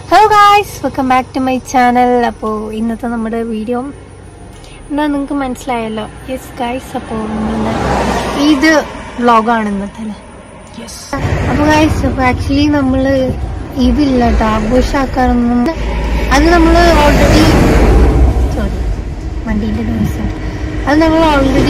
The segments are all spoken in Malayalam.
Hello guys welcome back to my channel അപ്പോൾ ഇന്നത്തെ നമ്മുടെ വീഡിയോ എന്താ നിങ്ങൾക്ക് മനസ്സിലായല്ലോ യെസ് ഗായ്സ് അപ്പോൾ നമ്മളിന്ന് ഇത് വ്ളോഗാണ് ഇന്നത്തെ അല്ലേ യെസ് അപ്പോൾ ഗായ്സ് അപ്പോൾ ആക്ച്വലി നമ്മൾ ഇതില്ല കേട്ടോ ആഘോഷമാക്കാറൊന്നും അത് നമ്മൾ ഓൾറെഡി സോറി വണ്ടീൻ്റെ ദിവസം അത് നമ്മൾ ഓൾറെഡി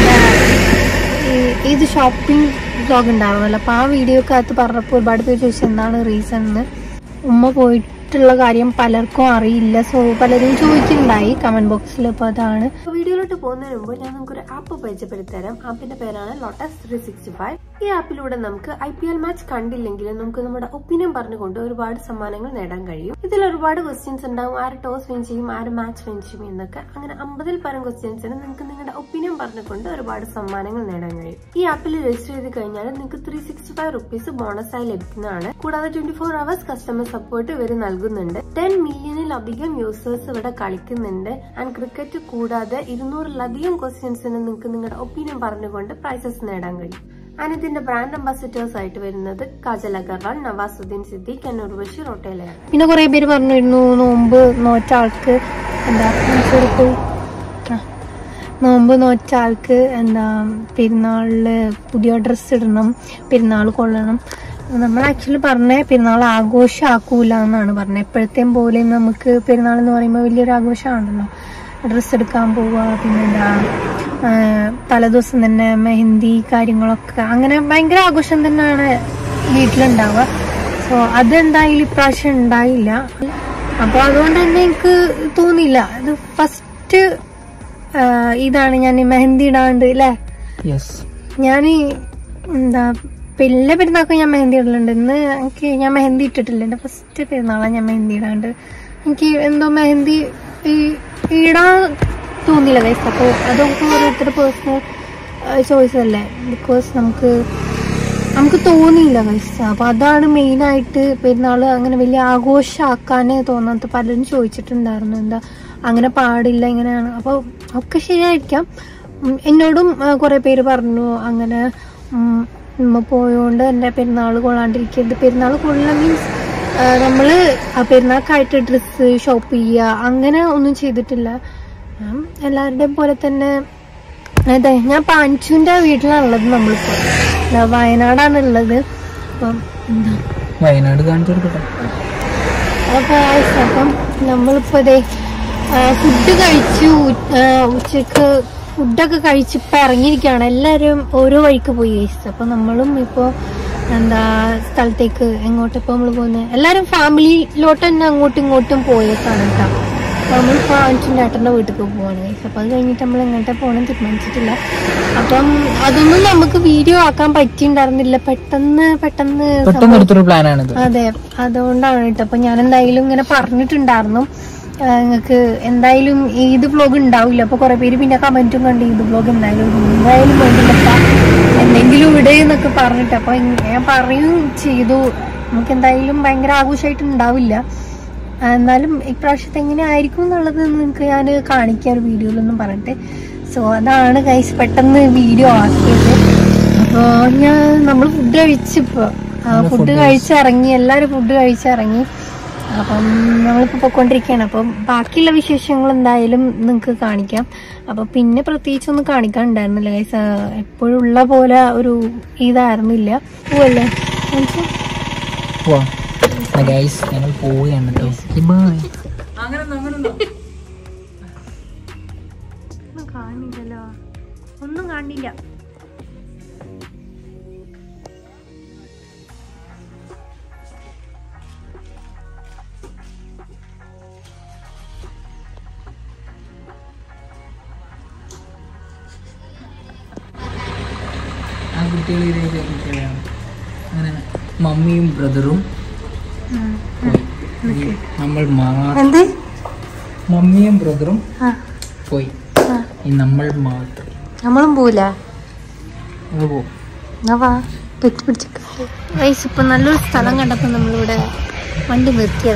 ഇത് ഷോപ്പിംഗ് വ്ളോഗ് ഉണ്ടാവുമല്ലോ അപ്പോൾ ആ വീഡിയോക്കകത്ത് പറഞ്ഞപ്പോൾ ഒരുപാട് പേര് ചോദിച്ചു എന്താണ് റീസൺ എന്ന് ഉമ്മ പോയിട്ടുള്ള കാര്യം പലർക്കും അറിയില്ല സോ പലരും ചോദിക്കുന്നുണ്ടായി കമന്റ് ബോക്സിൽ അപ്പോൾ അതാണ് വീഡിയോയിലോട്ട് പോകുന്നതിന് മുമ്പ് ഞാൻ നമുക്ക് ഒരു ആപ്പ് പരിചയപ്പെടുത്തി തരാം ആപ്പിന്റെ പേരാണ് ലോട്ടസ് ത്രീ സിക്സ്റ്റി ഫൈവ് ഈ ആപ്പിലൂടെ നമുക്ക് ഐ പി എൽ മാച്ച് കണ്ടില്ലെങ്കിലും നമുക്ക് നമ്മുടെ ഒപ്പീനിയൻ പറഞ്ഞുകൊണ്ട് ഒരുപാട് സമ്മാനങ്ങൾ നേടാൻ കഴിയും ഇതിൽ ഒരുപാട് ക്വസ്റ്റ്യൻസ് ഉണ്ടാവും ആര് ടോസ് വിൻ ചെയ്യും ആര് മാച്ച് വിൻ ചെയ്യും എന്നൊക്കെ അങ്ങനെ അമ്പതിൽ പരം ക്വസ്റ്റ്യൻസിന് നിങ്ങൾക്ക് നിങ്ങളുടെ ഒപ്പീനിയൻ പറഞ്ഞുകൊണ്ട് ഒരുപാട് സമ്മാനങ്ങൾ നേടാൻ കഴിയും ഈ ആപ്പിൽ രജിസ്റ്റർ ചെയ്ത് കഴിഞ്ഞാൽ നിങ്ങൾക്ക് ത്രീ സിക്സ്റ്റി ഫൈവ് റുപ്പീസ് ബോണസായി ലഭിക്കുന്നതാണ് കൂടാതെ twenty four hours customer support ഇവർ നൽകുന്നുണ്ട് ടെൻ മില്യണിലധികം യൂസേഴ്സ് ഇവിടെ കളിക്കുന്നുണ്ട് ആൻഡ് ക്രിക്കറ്റ് കൂടാതെ ഇരുന്നൂറിലധികം ക്വസ്റ്റ്യൻസിന് നിങ്ങൾക്ക് നിങ്ങളുടെ ഒപ്പീനിയൻ പറഞ്ഞുകൊണ്ട് പ്രൈസസ് നേടാൻ കഴിയും ആൻഡ് ഇതിന്റെ ബ്രാൻഡ് അംബാസിഡേഴ്സ് ആയിട്ട് വരുന്നത് കാജൽ അഗർവാൾ നവാസുദ്ദീൻ സിദ്ദീഖ് ആൻഡ് ഉർവശി റോട്ടേലയാണ് പിന്നെ കുറേ പേര് പറഞ്ഞിരുന്നു നോമ്പ് നോറ്റ ആൾക്ക് എന്താ മൈസൂർ പോയി ആ നോമ്പ് നോറ്റ ആൾക്ക് എന്താ പെരുന്നാളില് പുതിയ ഡ്രസ്സ് ഇടണം പെരുന്നാൾ കൊള്ളണം നമ്മൾ ആക്ച്വലി പറഞ്ഞ പെരുന്നാൾ ആഘോഷമാക്കൂല എന്നാണ് പറഞ്ഞത് എപ്പോഴത്തെയും പോലെ നമുക്ക് പെരുന്നാൾ എന്ന് പറയുമ്പോൾ വലിയൊരു ആഘോഷമാണല്ലോ ഡ്രസ്സ് എടുക്കാൻ പോവുക പിന്നെന്താ ആ, തലേദിവസം തന്നെ മെഹന്തി കാര്യങ്ങളൊക്കെ അങ്ങനെ ഭയങ്കര ആഘോഷം തന്നെയാണ് വീട്ടിലുണ്ടാവുക സോ അതെന്തായാലും ഇപ്രാവശ്യം ഉണ്ടായില്ല അപ്പൊ അതുകൊണ്ട് തന്നെ എനിക്ക് തോന്നിയില്ല ഇത് ഫസ്റ്റ് ഇതാണ് ഞാൻ ഈ മെഹന്തി ഇടാണ്ട് അല്ലേ യെസ് ഞാൻ എന്താ എല്ലാ പെരുന്നാൾക്കും ഞാൻ മെഹന്തി ഇടലുണ്ട് ഇന്ന് എനിക്ക് ഞാൻ മെഹന്തി ഇട്ടിട്ടില്ല എന്റെ ഫസ്റ്റ് പെരുന്നാളാണ് ഞാൻ മെഹന്തി ഇടാണ്ട് എനിക്ക് എന്തോ മെഹന്തി ഈ- ഇടാൻ തോന്നിയില്ല ഗൈസ് അപ്പോൾ അതൊക്കെ ഓരോരുത്തരുടെ പേഴ്സണൽ ചോയ്സ് അല്ലേ ബിക്കോസ് നമുക്ക് നമുക്ക് തോന്നിയില്ല ഗൈസ് അപ്പൊ അതാണ് മെയിൻ ആയിട്ട് പെരുന്നാള് അങ്ങനെ വലിയ ആഘോഷമാക്കാനേ തോന്നാത്ത പലരും ചോദിച്ചിട്ടുണ്ടായിരുന്നു എന്താ അങ്ങനെ പാടില്ല ഇങ്ങനെയാണ് അപ്പോൾ ഒക്കെ ശരിയായിരിക്കാം ഉം, എന്നോടും ആ, കുറെ പേര് പറഞ്ഞു അങ്ങനെ ഉം, ഉമ്മ പോയോണ്ട് എന്റെ പെരുന്നാൾ കൊള്ളാണ്ടിരിക്കരുത് പെരുന്നാൾ കൊള്ള മീൻസ് നമ്മള് ആ പെരുന്നാൾക്കായിട്ട് ഡ്രസ്സ് ഷോപ്പ് ചെയ്യുക അങ്ങനെ ഒന്നും ചെയ്തിട്ടില്ല ഞാൻ എല്ലാവരുടെയും പോലെ തന്നെ അതെ ഞാൻ പാഞ്ചുവിന്റെ വീട്ടിലാണുള്ളത് നമ്മളിപ്പോ ദാ വയനാടാണ് ഉള്ളത് അപ്പം എന്താ വയനാട് കാണിച്ചു കൊടുക്കട്ടെ അപ്പൊ guys, അപ്പം നമ്മളിപ്പോ ഇതേ ഫുഡ് കഴിച്ചു ഉ- ആ, ഉച്ചക്ക് ഫുഡൊക്കെ കഴിച്ച് ഇപ്പൊ ഇറങ്ങിയിരിക്കുകയാണ് എല്ലാരും ഓരോ വഴിക്ക് പോയി കഴിച്ചത് അപ്പൊ നമ്മളും ഇപ്പോ എന്താ സ്ഥലത്തേക്ക് എങ്ങോട്ട് ഇപ്പൊ നമ്മള് പോകുന്നത് എല്ലാരും ഫാമിലിയിലോട്ട് തന്നെ അങ്ങോട്ടും ഇങ്ങോട്ടും പോയേക്കാണ് കേട്ടോ അപ്പൊ നമ്മളിപ്പോ അഞ്ചിന്റെ ഏട്ടന്റെ വീട്ടിൽ പോവാണ് കഴിച്ചത് അപ്പൊ അത് കഴിഞ്ഞിട്ട് നമ്മൾ എങ്ങോട്ടാ പോകണം തീരുമാനിച്ചിട്ടില്ല അപ്പം അതൊന്നും നമുക്ക് വീഡിയോ ആക്കാൻ പറ്റിയിട്ടുണ്ടായിരുന്നില്ല പെട്ടെന്ന് പെട്ടെന്ന് പെട്ടെന്ന് എടുത്തൊരു പ്ലാനാണിത് അതെ അതുകൊണ്ടാണ് കേട്ടോ അപ്പൊ ഞാൻ എന്തായാലും ഇങ്ങനെ പറഞ്ഞിട്ടുണ്ടായിരുന്നു നിങ്ങൾക്ക് എന്തായാലും ഈദ് വ്ലോഗ് ഉണ്ടാവില്ല അപ്പൊ കുറെ പേര് പിന്നെ കമന്റും കണ്ട് ഈദ് വ്ലോഗ് എന്തായാലും എന്തായാലും വേണ്ടില്ലപ്പ എന്തെങ്കിലും ഇവിടെ എന്നൊക്കെ പറഞ്ഞിട്ട് അപ്പൊ ഇങ്ങ- ഞാൻ പറയും ചെയ്തു നമുക്ക് എന്തായാലും ഭയങ്കര ആഘോഷമായിട്ട് ഉണ്ടാവില്ല ആ, എന്നാലും ഇപ്രാവശ്യത്തെ എങ്ങനെ ആയിരിക്കും എന്നുള്ളത് നിങ്ങൾക്ക് ഞാൻ കാണിക്കാം ഒരു വീഡിയോയിലൊന്നും പറഞ്ഞിട്ട് സോ അതാണ് കൈസ് പെട്ടെന്ന് വീഡിയോ ആക്കിയത് അപ്പോൾ ഞാൻ നമ്മൾ ഫുഡ് കഴിച്ചിപ്പോ ഫുഡ് കഴിച്ചിറങ്ങി എല്ലാവരും ഫുഡ് കഴിച്ചിറങ്ങി അപ്പം നമ്മളിപ്പോൾ പൊയ്ക്കൊണ്ടിരിക്കുകയാണ് അപ്പം ബാക്കിയുള്ള വിശേഷങ്ങൾ എന്തായാലും നിങ്ങൾക്ക് കാണിക്കാം അപ്പം പിന്നെ പ്രത്യേകിച്ചൊന്നും കാണിക്കാൻ ഉണ്ടായിരുന്നില്ല ഗൈസ് എപ്പോഴും ഉള്ള പോലെ ഒരു ഇതായിരുന്നില്ല പോവല്ലേ മനസ്സിലാ പോവാം ഗൈസ് ഞങ്ങൾ പോവുകയാണ് കേട്ടോ ബൈ ഒന്നും കാണില്ലല്ലോ ഒന്നും കാണില്ല ആ കുട്ടികൾ ഇതേ കുട്ടികളാണ് അങ്ങനെ മമ്മിയും ബ്രദറും പോയി നമ്മൾ മാത്രം എന്ത് മമ്മിയും ബ്രദറും ആ പോയി ആ. ഇനി നമ്മൾ മാത്രം നമ്മളും പോവില്ല നമ്മൾ പോകും എന്നാ വാ പെറ്റി പിടിച്ചൊക്കെ വയസ്സ് ഇപ്പൊ നല്ലൊരു സ്ഥലം കണ്ടപ്പോ നമ്മളിവിടെ വണ്ടി നിർത്തിയതാ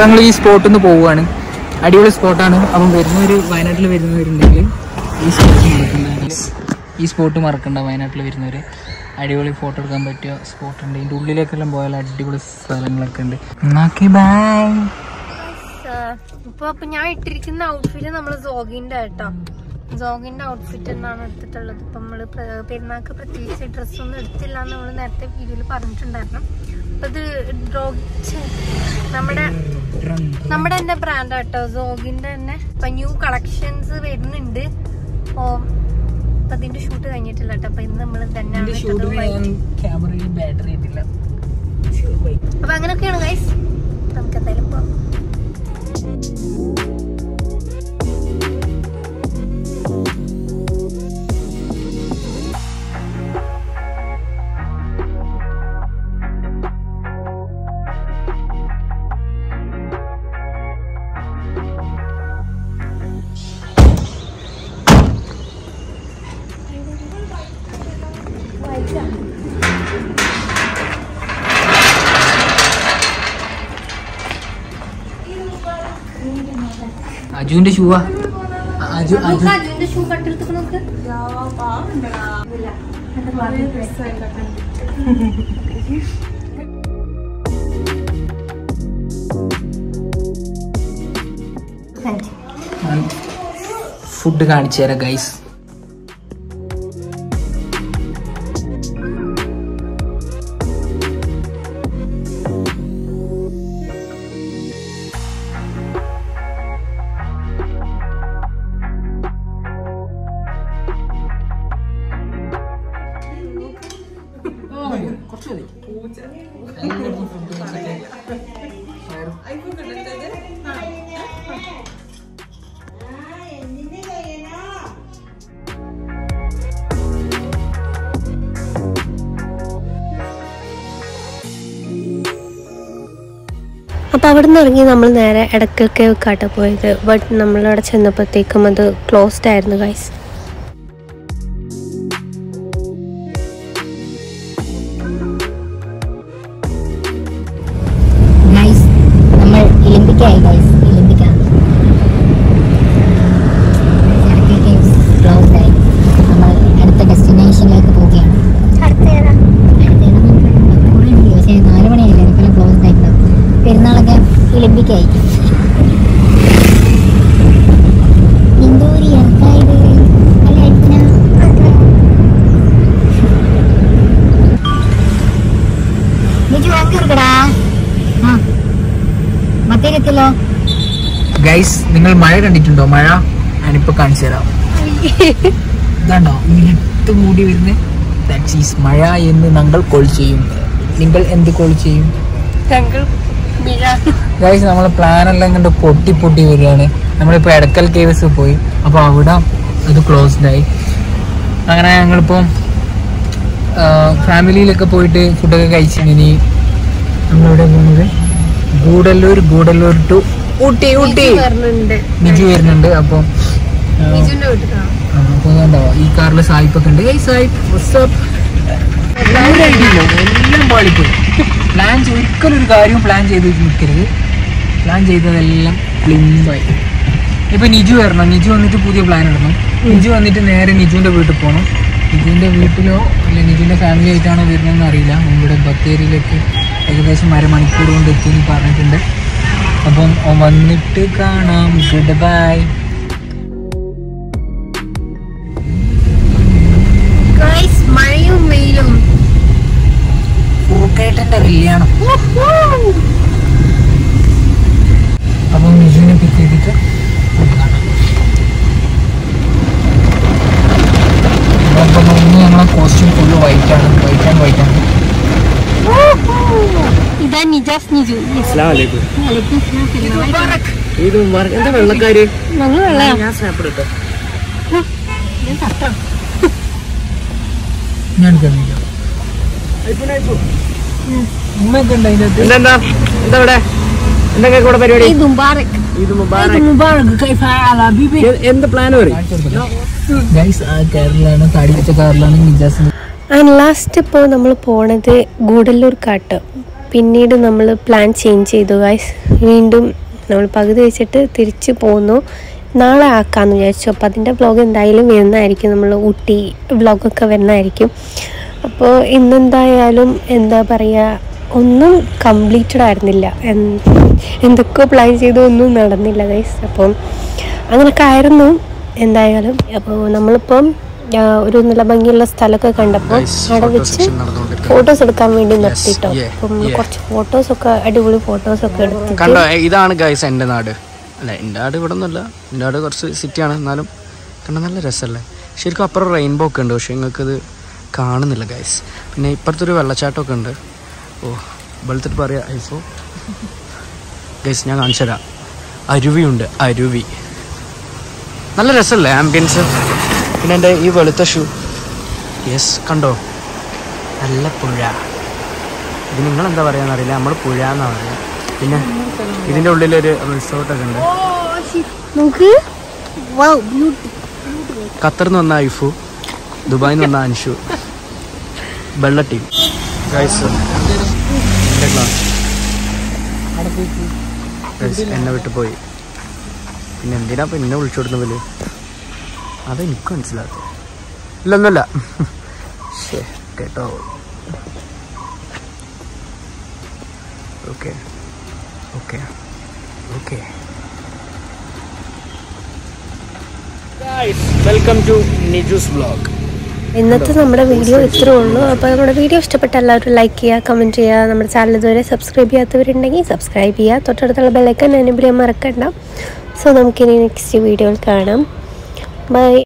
ഞങ്ങൾ ഈ സ്പോട്ടിൽ നിന്ന് പോവുകയാണ് അടിപൊളി സ്പോട്ടാണ് അപ്പം വരുന്നവർ വയനാട്ടിൽ വരുന്നവരുണ്ടെങ്കിൽ ഈ സ്പോട്ട് മറക്കണ്ട ഈ സ്പോട്ട് മറക്കണ്ട വയനാട്ടിൽ വരുന്നവർ അടിപൊളി ഫോട്ടോ എടുക്കാൻ പറ്റിയ സ്പോട്ട് ഉണ്ട് ഇതിൻ്റെ ഉള്ളിലേക്കെല്ലാം പോയാൽ അടിപൊളി സ്ഥലങ്ങളൊക്കെ ഉണ്ട് എന്നാക്കി ബൈ ഇപ്പൊ അപ്പൊ ഞാൻ ഇട്ടിരിക്കുന്ന ഔട്ട്ഫിറ്റ് നമ്മള് സോഗിന്റെ കേട്ടോ സോഗിന്റെ ഔട്ട്ഫിറ്റ് എന്നാണ് എടുത്തിട്ടുള്ളത് ഇപ്പൊ നമ്മള് പ്ര- പെരുന്നാൾക്ക് പ്രത്യേകിച്ച് ഡ്രസ് ഒന്നും എടുത്തില്ല എന്ന് നമ്മള് നേരത്തെ വീഡിയോയിൽ പറഞ്ഞിട്ടുണ്ടായിരുന്നു അപ്പൊ ഇത് ഡ്രോ- ഛെ, നമ്മുടെ നമ്മുടെ തന്നെ ബ്രാൻഡ് കേട്ടോ സോഗിന്റെ തന്നെ ഇപ്പൊ ന്യൂ കളക്ഷൻസ് വരുന്നുണ്ട് അപ്പൊ ഇപ്പൊ ഇതിന്റെ ഷൂട്ട് കഴിഞ്ഞിട്ടില്ല കേട്ടോ അപ്പൊ ഇന്ന് നമ്മൾ തന്നെയാണ് ഇട്ടത് white. ക്യാമറയിൽ ബാറ്ററി ഇട്ടില്ല അപ്പൊ അങ്ങനെയൊക്കെയാണ് ഗൈസ് നമുക്ക് എന്തായാലും പോവാം അജുവിന്റെ ഷൂവാ അജു അജു അതിന്റെ ഷൂ കട്ടെടുത്ത് നോക്ക് ഫുഡ് കാണിച്ചു തരാം ഗൈസ് അപ്പോൾ അവിടെ നിന്ന് ഇറങ്ങി നമ്മൾ നേരെ എടക്കൽ കേവ് കാട്ട പോയത് ബട്ട് നമ്മളവിടെ ചെന്നപ്പോഴത്തേക്കും അത് ക്ലോസ്ഡ് ആയിരുന്നു ഗൈസ് ഗൈസ് നമ്മൾ ഇലിമ്പിക്കായി ഗൈസ് ഇലിമ്പിക്ക ക്ലോസ്ഡ് ആയി നമ്മൾ അടുത്ത ഡെസ്റ്റിനേഷനിലേക്ക് പോവുകയാണ് അടുത്തേതാ അടുത്തേത് നമുക്ക് കുറേ ഉണ്ട് പക്ഷേ നാല് മണിയായില്ലേ എനിക്കെല്ലാം ക്ലോസ്ഡ് ആയിട്ടുണ്ടാവും പെരുന്നാളൊക്കെ ഇലിമ്പിക്കായി എന്തോരി എന്തായത് അല്ല എന്തിനാ നിജു എങ്കിടാ ആ മത്തേക്കെത്തില്ലോ ഗൈസ് നിങ്ങൾ മഴ കണ്ടിട്ടുണ്ടോ മഴ ഞാനിപ്പോ കാണിച്ചു തരാം ഇതാണ്ടോ ഇരുട്ട് മൂടി വരുന്ന ദാറ്റ് ഈസ് മഴ എന്ന് ഞങ്ങൾ കോൾ ചെയ്യും നിങ്ങൾ എന്ത് കോൾ ചെയ്യും ഞങ്ങൾ ഗൈസ് നമ്മളെ പ്ലാൻ എല്ലാം കണ്ട് പൊട്ടി പൊട്ടി വരികയാണ് നമ്മളിപ്പോ എടക്കൽ കേവ്സ് പോയി അപ്പൊ അവിടെ അത് ക്ലോസ്ഡ് ആയി അങ്ങനെ ഞങ്ങളിപ്പം ഫാമിലിയിലൊക്കെ പോയിട്ട് ഫുഡൊക്കെ കഴിച്ചു ഇനി നമ്മളിവിടെ പോകുന്നത് ഗൂഡല്ലൂർ ഗൂഡല്ലൂർ ടു ഊട്ടി ഊട്ടി പറഞ്ഞിട്ടുണ്ട് നിജു വരുന്നുണ്ട് അപ്പം ആ, നിജുന്റെ വീട്ടിൽ കാണാം ആ, അപ്പൊ കണ്ടോ ഈ കാറിൽ സായിപ്പൊക്കെ ഉണ്ട് ഏയ് സായിപ്പ് വാട്സ്ആപ്പ് എല്ലാം പാളിപ്പോയി പ്ലാൻ ഒരിക്കലും ഒരു കാര്യവും പ്ലാൻ ചെയ്ത് നിൽക്കരുത് പ്ലാൻ ചെയ്തതെല്ലാം ക്ലിമ്പായി ഇപ്പൊ നിജു വരണം നിജു വന്നിട്ട് പുതിയ പ്ലാൻ ഇടണം നിജു വന്നിട്ട് നേരെ നിജുവിന്റെ വീട്ടിൽ പോകണം നിജുവിന്റെ വീട്ടിലോ അല്ല നിജുവിന്റെ ഫാമിലി ആയിട്ടാണോ വരുന്നതെന്ന് അറിയില്ല നമ്മുടെ ബത്തേരിയിലേക്ക് ഏകദേശം അരമണിക്കൂർ കൊണ്ട് എത്തിയെന്ന് പറഞ്ഞിട്ടുണ്ട് അപ്പം ഓൻ വന്നിട്ട് കാണാം ഗുഡ് ബൈ ഗൈസ് മഴയും വെയിലും പൂക്കേട്ടന്റെ കല്യാണം അപ്പം മിജുവിനെ പിക്ക് ചെയ്തിട്ട് നമുക്ക് കാണാം അപ്പം ഇന്ന് ഞങ്ങളെ കോസ്റ്റ്യൂം ഫുള്ള് വൈറ്റ് ആണ് വൈറ്റ് ആൻഡ് വൈറ്റ് ആണ് ഇതാ നിജാസ് നിജു ഇത് എന്താ വെള്ളക്കാര് ഞങ്ങൾ വെള്ളയാ ഞാൻ സ്നാപ്പ് എടുക്കാം ഞാൻ കണ്ടില്ല ഉമ്മയൊക്കെ ഉണ്ട് അതിൻ്റെ അകത്ത് എന്താ എന്താ ഇവിടെ എന്തൊക്കെ കൂടെ പരിപാടി ഇത് മുബാറക് ഇത് മുബാറക് മുബാറക് കൈഫ ഹാല ബീബി എ- എന്ത് പ്ലാൻ പറയും ഗൈസ് ആ കാറിലാണ് താടി വെച്ച കാറിലാണ് നിജാസ് ആൻഡ് ലാസ്റ്റ് ഇപ്പോൾ നമ്മൾ പോണത് ഗൂഡല്ലൂർ കാട്ട് പിന്നീട് നമ്മൾ പ്ലാൻ ചേഞ്ച് ചെയ്തു ഗൈസ് വീണ്ടും നമ്മൾ പകുതി വെച്ചിട്ട് തിരിച്ചു പോന്നു നാളെ ആക്കാമെന്ന് വിചാരിച്ചു അപ്പോൾ അതിൻ്റെ വ്ളോഗ് എന്തായാലും വരുന്നതായിരിക്കും നമ്മൾ ഊട്ടി വ്ളോഗൊക്കെ വരുന്നതായിരിക്കും അപ്പോൾ ഇന്നെന്തായാലും എന്താ പറയുക ഒന്നും കംപ്ലീറ്റഡ് ആയിരുന്നില്ല എൻ- എന്തൊക്കെയോ പ്ലാൻ ചെയ്തു ഒന്നും നടന്നില്ല ഗൈസ് അപ്പം അങ്ങനെയൊക്കെ ആയിരുന്നു എന്തായാലും അപ്പോൾ നമ്മളിപ്പം ആ, ഒരു നല്ല ഭംഗിയുള്ള സ്ഥലമൊക്കെ കണ്ടപ്പോൾ Guys, അവിടെ photo വെച്ച് section നടന്നുകൊണ്ടിരിക്കുന്നു. ഫോട്ടോസ് എടുക്കാൻ വേണ്ടി നിർത്തിട്ടോ yeah, അപ്പം നമ്മൾ yeah. കുറച്ച് ഫോട്ടോസൊക്കെ അടിപൊളി ഫോട്ടോസൊക്കെ എടുത്തിട്ട് കണ്ടോ ഏ, ഇതാണ് ഗൈസ് എൻ്റെ നാട് അല്ല എൻ്റെ നാട് ഇവിടെ ഒന്നുമല്ല എൻ്റെ നാട് കുറച്ച് സിറ്റിയാണ് എന്നാലും കണ്ട നല്ല രസമല്ലേ ശരിക്കും അപ്പുറം റെയിൻബോ ഒക്കെ ഉണ്ട് പക്ഷെ നിങ്ങൾക്കത് കാണുന്നില്ല ഗൈസ് പിന്നെ ഇപ്പുറത്തൊരു വെള്ളച്ചാട്ടമൊക്കെ ഉണ്ട് ഓ വെളുത്തിട്ട് പറയാം ഐഫോ ഗൈസ് ഞാൻ കാണിച്ചു തരാം അരുവിയുണ്ട് അരുവി നല്ല രസമല്ലേ ആംബിയൻസ് പിന്നെ എൻ്റെ ഈ വെളുത്ത ഷൂ യെസ് കണ്ടോ നല്ല പുഴ ഇത് നിങ്ങൾ എന്താ പറയാന്ന് അറിയില്ല നമ്മൾ പുഴ എന്നാ പറയുക പിന്നെ ഇതിന്റെ ഉള്ളിലൊരു റിസോർട്ടൊക്കെ ഉണ്ട് നമുക്ക് ഖത്തറിൽ നിന്ന് വന്ന ഐഫു ദുബായിൽ നിന്ന് വന്ന അൻഷു വെള്ള ടീം ഗൈസ് എൻ്റെ ക്ലാസ് ഗൈസ് എന്നെ വിട്ടു പോയി പിന്നെ എന്തിനാ ഇപ്പൊ എന്നെ വിളിച്ചു കൊടുക്കുന്നതില് അതെനിക്ക് മനസ്സിലാത്ത ഇല്ലൊന്നുമല്ല ശേ കേട്ടോ okay okay okay welcome to Niju's vlog ഇന്നത്തെ നമ്മുടെ വീഡിയോ ഇത്രേ ഉള്ളൂ അപ്പോൾ നമ്മുടെ വീഡിയോ ഇഷ്ടപ്പെട്ട എല്ലാവരും ലൈക്ക് ചെയ്യുക കമൻറ്റ് ചെയ്യുക നമ്മുടെ ചാനൽ ഇതുവരെ സബ്സ്ക്രൈബ് ചെയ്യാത്തവരുണ്ടെങ്കിൽ സബ്സ്ക്രൈബ് ചെയ്യുക തൊട്ടടുത്തുള്ള ബെല്ലൈക്കൻ എന്നെ മറക്കണ്ട സോ നമുക്കിനി നെക്സ്റ്റ് വീഡിയോയിൽ കാണാം ബൈ